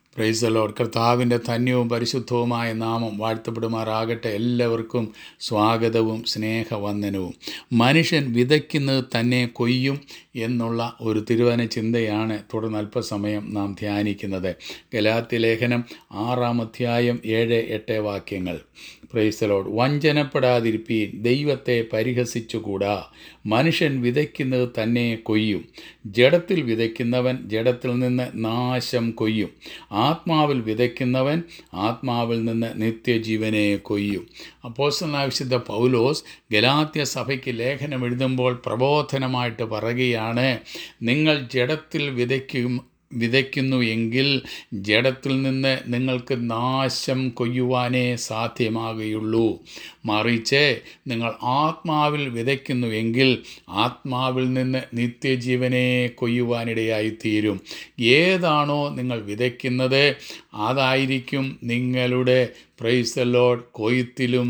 പ്രൈസലോഡ് കർത്താവിൻ്റെ ധന്യവും പരിശുദ്ധവുമായ നാമം വാഴ്ത്തപ്പെടുമാറാകട്ടെ എല്ലാവർക്കും സ്വാഗതവും സ്നേഹവന്ദനവും മനുഷ്യൻ വിതയ്ക്കുന്നത് തന്നെ കൊയ്യും എന്നുള്ള ഒരു തിരുവന ചിന്തയാണ് തുടർന്ന് അല്പസമയം നാം ധ്യാനിക്കുന്നത് ഗലാത്തി ലേഖനം ആറാം അധ്യായം ഏഴ് എട്ട് വാക്യങ്ങൾ പ്രൈസലോഡ് വഞ്ചനപ്പെടാതിരിപ്പീൻ ദൈവത്തെ പരിഹസിച്ചുകൂടാ മനുഷ്യൻ വിതയ്ക്കുന്നത് തന്നെ കൊയ്യും ജഡത്തിൽ വിതയ്ക്കുന്നവൻ ജഡത്തിൽ നിന്ന് നാശം കൊയ്യും ആത്മാവിൽ വിതയ്ക്കുന്നവൻ ആത്മാവിൽ നിന്ന് നിത്യജീവനെ കൊയ്യും അപ്പോസ്റ്റലായ വിശുദ്ധ പൗലോസ് ഗലാത്യ സഭയ്ക്ക് ലേഖനം എഴുതുമ്പോൾ പ്രബോധനമായിട്ട് പറയുകയാണ് നിങ്ങൾ ജഡത്തിൽ വിതയ്ക്കും വിതയ്ക്കുന്നു എങ്കിൽ ജഡത്തിൽ നിന്ന് നിങ്ങൾക്ക് നാശം കൊയ്യുവാനേ സാധ്യമാകുകയുള്ളൂ മറിച്ച് നിങ്ങൾ ആത്മാവിൽ വിതയ്ക്കുന്നു എങ്കിൽ ആത്മാവിൽ നിന്ന് നിത്യജീവനെ കൊയ്യുവാനിടയായിത്തീരും ഏതാണോ നിങ്ങൾ വിതയ്ക്കുന്നത് അതായിരിക്കും നിങ്ങളുടെ പ്രൈസ് ലോഡ് കൊയ്ത്തിലും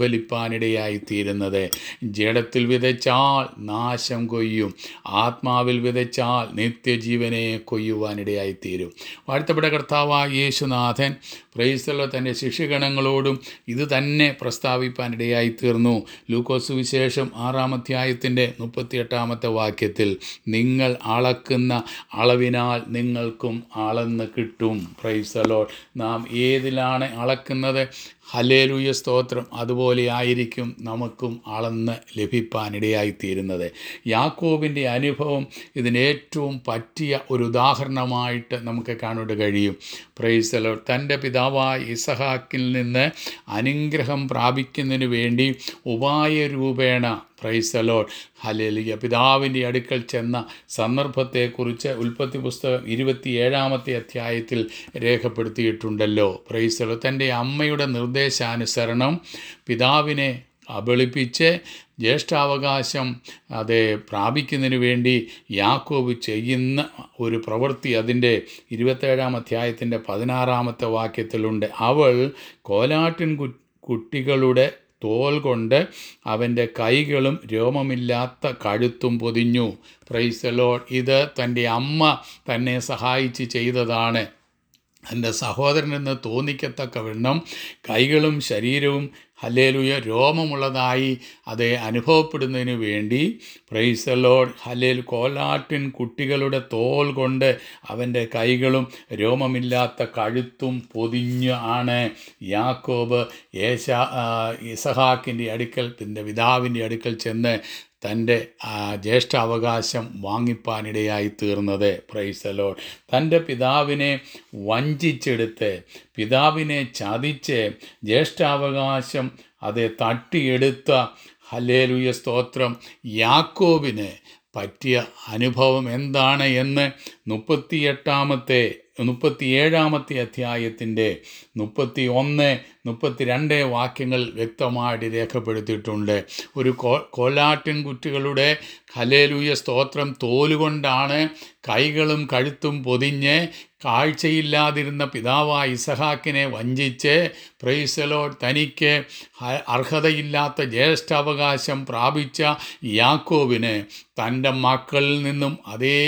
പ്രതിഫലിപ്പാനിടയായിത്തീരുന്നത് ജഡത്തിൽ വിതച്ചാൽ നാശം കൊയ്യും ആത്മാവിൽ വിതച്ചാൽ നിത്യജീവനെ കൊയ്യുവാനിടയായിത്തീരും വാഴ്ത്തപ്പെട്ട കർത്താവായ യേശുനാഥൻ പ്രൈസലോ തൻ്റെ ശിഷ്യഗണങ്ങളോടും ഇത് തന്നെ പ്രസ്താവിപ്പാനിടയായി തീർന്നു ലൂക്കോസ് വിശേഷം ആറാമധ്യായത്തിൻ്റെ മുപ്പത്തിയെട്ടാമത്തെ വാക്യത്തിൽ നിങ്ങൾ അളക്കുന്ന അളവിനാൽ നിങ്ങൾക്കും അളന്ന് കിട്ടും പ്രൈസലോ നാം ഏതിലാണ് അളക്കുന്നത് ഹലേലൂയ സ്തോത്രം അതുപോലെ ആയിരിക്കും നമുക്കും അളന്ന് ലഭിപ്പാനിടയായിത്തീരുന്നത് യാക്കോബിൻ്റെ അനുഭവം ഇതിന് ഏറ്റവും പറ്റിയ ഒരു ഉദാഹരണമായിട്ട് നമുക്ക് കാണാൻ കഴിയും പ്രൈസലോ തൻ്റെ പിതാവായ ഇസഹാക്കിൽ നിന്ന് അനുഗ്രഹം പ്രാപിക്കുന്നതിന് വേണ്ടി ഉപായരൂപേണ പ്രൈസലോ ഹലേലിയ പിതാവിൻ്റെ അടുക്കൽ ചെന്ന സന്ദർഭത്തെക്കുറിച്ച് ഉൽപ്പത്തി പുസ്തകം ഇരുപത്തിയേഴാമത്തെ അധ്യായത്തിൽ രേഖപ്പെടുത്തിയിട്ടുണ്ടല്ലോ പ്രൈസലോ തൻ്റെ അമ്മയുടെ നിർദ്ദേശാനുസരണം പിതാവിനെ അബളിപ്പിച്ച് ജ്യേഷ്ഠാവകാശം അത് പ്രാപിക്കുന്നതിന് വേണ്ടി യാക്കോബ് ചെയ്യുന്ന ഒരു പ്രവൃത്തി അതിൻ്റെ ഇരുപത്തേഴാം അധ്യായത്തിൻ്റെ പതിനാറാമത്തെ വാക്യത്തിലുണ്ട് അവൾ കോലാട്ടിൻ കുട്ടികളുടെ തോൽ കൊണ്ട് അവൻ്റെ കൈകളും രോമമില്ലാത്ത കഴുത്തും പൊതിഞ്ഞു പ്രൈസലോഡ് ഇത് തൻ്റെ അമ്മ തന്നെ സഹായിച്ച് ചെയ്തതാണ് എൻ്റെ സഹോദരനെന്ന് തോന്നിക്കത്തക്ക വണ്ണം കൈകളും ശരീരവും ഹലേലുയ രോമമുള്ളതായി അത് അനുഭവപ്പെടുന്നതിന് വേണ്ടി പ്രൈസലോഡ് ഹലേൽ കോലാട്ടിൻ കുട്ടികളുടെ തോൽ കൊണ്ട് അവൻ്റെ കൈകളും രോമമില്ലാത്ത കഴുത്തും പൊതിഞ്ഞ് ആണ് യാക്കോബ് യേശ ഇസഹാക്കിൻ്റെ അടുക്കൽ തൻ്റെ പിതാവിൻ്റെ അടുക്കൽ ചെന്ന് തൻ്റെ ജ്യേഷ്ഠാവകാശം വാങ്ങിപ്പാനിടയായി തീർന്നത് പ്രൈസലോ തൻ്റെ പിതാവിനെ വഞ്ചിച്ചെടുത്ത് പിതാവിനെ ചതിച്ച് ജ്യേഷ്ഠാവകാശം അത് തട്ടിയെടുത്ത ഹലേലുയ സ്തോത്രം യാക്കോബിന് പറ്റിയ അനുഭവം എന്താണ് എന്ന് മുപ്പത്തിയെട്ടാമത്തെ മുപ്പത്തിയേഴാമത്തെ അധ്യായത്തിൻ്റെ മുപ്പത്തി ഒന്ന് മുപ്പത്തിരണ്ട് വാക്യങ്ങൾ വ്യക്തമായിട്ട് രേഖപ്പെടുത്തിയിട്ടുണ്ട് ഒരു കോ കോലാട്ടിൻ കുട്ടികളുടെ ഹലേലൂയ സ്തോത്രം തോലുകൊണ്ടാണ് കൈകളും കഴുത്തും പൊതിഞ്ഞ് കാഴ്ചയില്ലാതിരുന്ന പിതാവായ ഇസഹാക്കിനെ വഞ്ചിച്ച് പ്രൈസലോ തനിക്ക് അർഹതയില്ലാത്ത ജ്യേഷ്ഠാവകാശം പ്രാപിച്ച യാക്കോബിന് തൻ്റെ മക്കളിൽ നിന്നും അതേ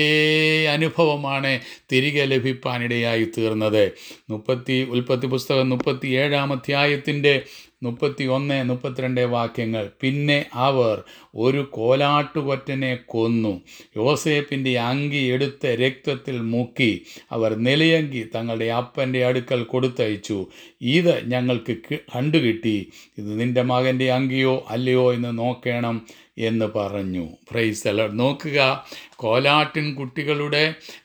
അനുഭവമാണ് തിരികെ ലഭിപ്പാനിടയായി തീർന്നത് മുപ്പത്തി ഉൽപ്പത്തി പുസ്തകം മുപ്പത്തി ഏഴാം അധ്യായത്തിൻ്റെ മുപ്പത്തി ഒന്ന് മുപ്പത്തിരണ്ട് വാക്യങ്ങൾ പിന്നെ അവർ ഒരു കോലാട്ടുകൊറ്റനെ കൊന്നു യോസേപ്പിൻ്റെ അങ്കി എടുത്ത് രക്തത്തിൽ മുക്കി അവർ നിലയങ്കി തങ്ങളുടെ അപ്പൻ്റെ അടുക്കൽ കൊടുത്തയച്ചു ഇത് ഞങ്ങൾക്ക് കണ്ടുകിട്ടി ഇത് നിൻ്റെ മകൻ്റെ അങ്കിയോ അല്ലയോ എന്ന് നോക്കണം എന്ന് പറഞ്ഞു പ്രൈസല നോക്കുക കോലാട്ടിൻ കുട്ടികളുടെ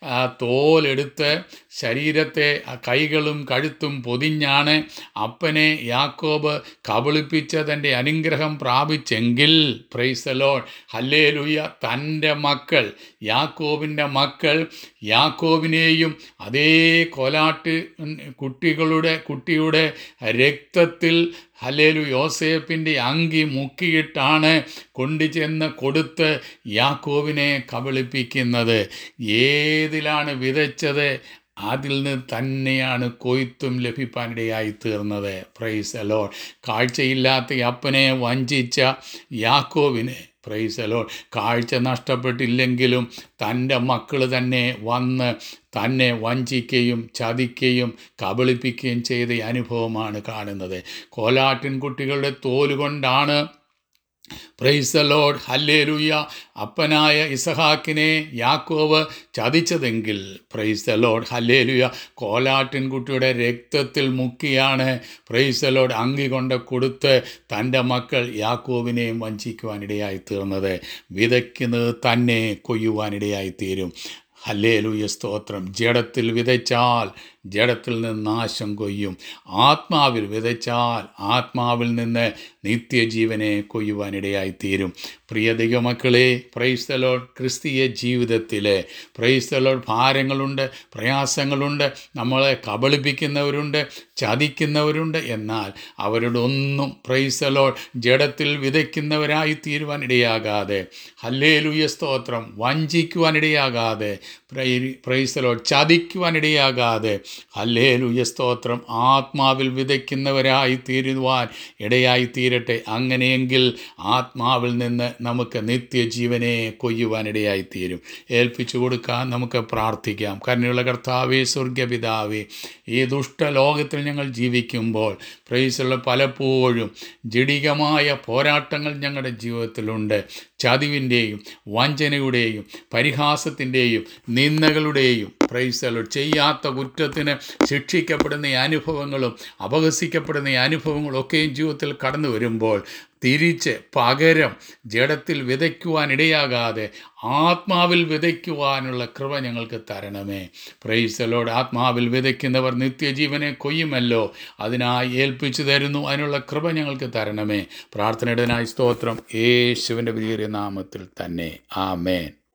തോലെടുത്ത് ശരീരത്തെ കൈകളും കഴുത്തും പൊതിഞ്ഞാണ് അപ്പനെ യാക്കോബ് കബളിപ്പിച്ച് തൻ്റെ അനുഗ്രഹം പ്രാപിച്ചെങ്കിൽ പ്രൈസലോൺ ഹല്ലേ ലുയ്യ തൻ്റെ മക്കൾ യാക്കോബിൻ്റെ മക്കൾ യാക്കോബിനെയും അതേ കോലാട്ട് കുട്ടികളുടെ കുട്ടിയുടെ രക്തത്തിൽ ഹലേലു യോസേപ്പിൻ്റെ അങ്കി മുക്കിയിട്ടാണ് കൊണ്ടുചെന്ന് കൊടുത്ത് യാക്കോവിനെ കബളിപ്പിക്കുന്നത് ഏതിലാണ് വിതച്ചത് അതിൽ നിന്ന് തന്നെയാണ് കൊയ്ത്തും ലഭിപ്പാനിടയായി തീർന്നത് പ്രൈസ് അലോൺ കാഴ്ചയില്ലാത്ത അപ്പനെ വഞ്ചിച്ച യാക്കോവിന് പ്രൈസലോ കാഴ്ച നഷ്ടപ്പെട്ടില്ലെങ്കിലും തൻ്റെ മക്കൾ തന്നെ വന്ന് തന്നെ വഞ്ചിക്കുകയും ചതിക്കുകയും കബളിപ്പിക്കുകയും ചെയ്ത ഈ അനുഭവമാണ് കാണുന്നത് കോലാട്ടിൻ കുട്ടികളുടെ തോലുകൊണ്ടാണ് പ്രൈസ് ലോഡ് ഹല്ലേലൂയ അപ്പനായ ഇസഹാക്കിനെ യാക്കോവ് ചതിച്ചതെങ്കിൽ പ്രൈസ് ലോഡ് ഹല്ലേലൂയ കോലാട്ടിൻകുട്ടിയുടെ രക്തത്തിൽ മുക്കിയാണ് പ്രൈസ് ലോഡ് അങ്കി കൊണ്ട് കൊടുത്ത് തൻ്റെ മക്കൾ യാക്കോവിനെയും വഞ്ചിക്കുവാനിടയായി തീർന്നത് വിതയ്ക്കുന്നത് തന്നെ കൊയ്യുവാനിടയായി തീരും ഹല്ലേലൂയ സ്തോത്രം ജഡത്തിൽ വിതച്ചാൽ ജഡത്തിൽ നിന്ന് നാശം കൊയ്യും ആത്മാവിൽ വിതച്ചാൽ ആത്മാവിൽ നിന്ന് നിത്യജീവനെ കൊയ്യുവാനിടയായി തീരും പ്രിയ ദൈവമക്കളെ പ്രൈസ്തലോഡ് ക്രിസ്തീയ ജീവിതത്തിൽ പ്രൈസ്തലോഡ് ഭാരങ്ങളുണ്ട് പ്രയാസങ്ങളുണ്ട് നമ്മളെ കബളിപ്പിക്കുന്നവരുണ്ട് ചതിക്കുന്നവരുണ്ട് എന്നാൽ അവരുടെ ഒന്നും പ്രൈസ്തലോഡ് ജഡത്തിൽ വിതയ്ക്കുന്നവരായി തീരുവാനിടയാകാതെ ഹല്ലേലൂയ സ്തോത്രം വഞ്ചിക്കുവാനിടയാകാതെ പ്രൈസ്തലോഡ് ചതിക്കുവാനിടയാകാതെ ഹല്ലേലൂയ സ്തോത്രം ആത്മാവിൽ വിതയ്ക്കുന്നവരായി തീരുവാൻ ഇടയായി തീരട്ടെ അങ്ങനെയെങ്കിൽ ആത്മാവിൽ നിന്ന് നമുക്ക് നിത്യജീവനെ കൊയ്യുവാനിടയായി തീരും ഏൽപ്പിച്ചു കൊടുക്കാൻ നമുക്ക് പ്രാർത്ഥിക്കാം കരുണയുള്ള കർത്താവേ സ്വർഗപിതാവേ ഈ ദുഷ്ടലോകത്തിൽ ഞങ്ങൾ ജീവിക്കുമ്പോൾ പ്രൈസുള്ള പലപ്പോഴും ജഡികമായ പോരാട്ടങ്ങൾ ഞങ്ങളുടെ ജീവിതത്തിലുണ്ട് ചതിവിൻ്റെയും വഞ്ചനയുടെയും പരിഹാസത്തിൻ്റെയും നിന്ദകളുടെയും പ്രൈസലോ ചെയ്യാത്ത കുറ്റത്തിന് ശിക്ഷിക്കപ്പെടുന്ന ഈ അനുഭവങ്ങളും അപഹസിക്കപ്പെടുന്ന ഈ അനുഭവങ്ങളും ഒക്കെയും ജീവിതത്തിൽ കടന്നു വരുമ്പോൾ തിരിച്ച് പകരം ജഡത്തിൽ വിതയ്ക്കുവാനിടയാകാതെ ആത്മാവിൽ വിതയ്ക്കുവാനുള്ള കൃപ ഞങ്ങൾക്ക് തരണമേ പ്രൈസലോട് ആത്മാവിൽ വിതയ്ക്കുന്നവർ നിത്യജീവനെ കൊയ്യുമല്ലോ അതിനായി ഏൽപ്പിച്ചു തരുന്നു അതിനുള്ള കൃപ ഞങ്ങൾക്ക് തരണമേ പ്രാർത്ഥനയുടേതിനായി സ്തോത്രം യേശുവിൻ്റെ വീര്യ നാമത്തിൽ തന്നെ ആമേൻ